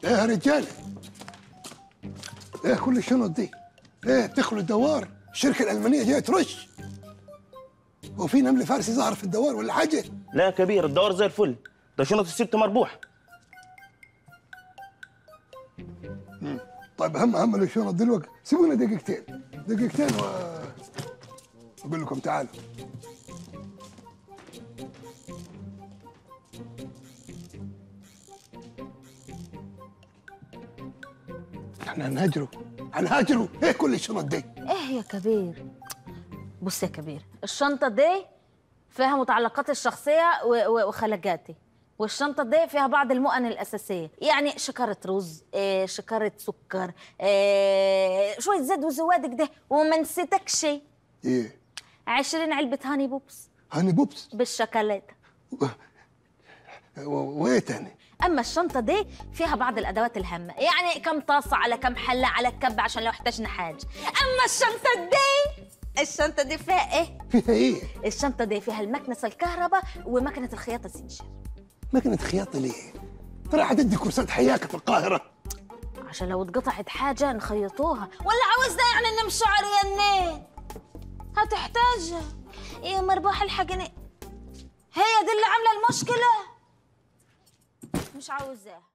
ايه يا رجاله ايه كل الشنط دي ايه بتخلوا الدوار الشركه الالمانيه جايه ترش وفي نمل فارسي ظهر في الدوار ولا حاجه لا يا كبير الدور زي الفل ده شنط الست مربوحه طيب هم هم الشنط دلوقتي سيبونا دقيقتين دقيقتين و اقول لكم تعالوا احنا هنهاجروا هنهاجروا ايه كل الشنط دي ايه يا كبير بص يا كبير الشنطة دي فيها متعلقاتي الشخصية و- و- وخلقاتي والشنطة دي فيها بعض المؤن الأساسية يعني شكارة رز إيه شكارة سكر إيه شوية زيت وزوادق ده وما نسيتك شيء ايه عشرين علبة هاني بوبس هاني بوبس بالشوكولاتة و- و- وايه تاني أما الشنطة دي فيها بعض الأدوات الهامة يعني كم طاسة على كم حلة على كب عشان لو احتاجنا حاجة أما الشنطة دي الشنطة دي فيها إيه؟ فيها ايه الشنطة دي فيها المكنسة الكهرباء ومكنة الخياطة السنشر مكنة خياطة ليه راح تدي كورسات حياكة في القاهرة عشان لو اتقطعت حاجة نخيطوها ولا عاوزنا يعني نمشي عريانين هتحتاجها يا مربوح الحقني هي دي اللي عاملة المشكلة مش عاوزاها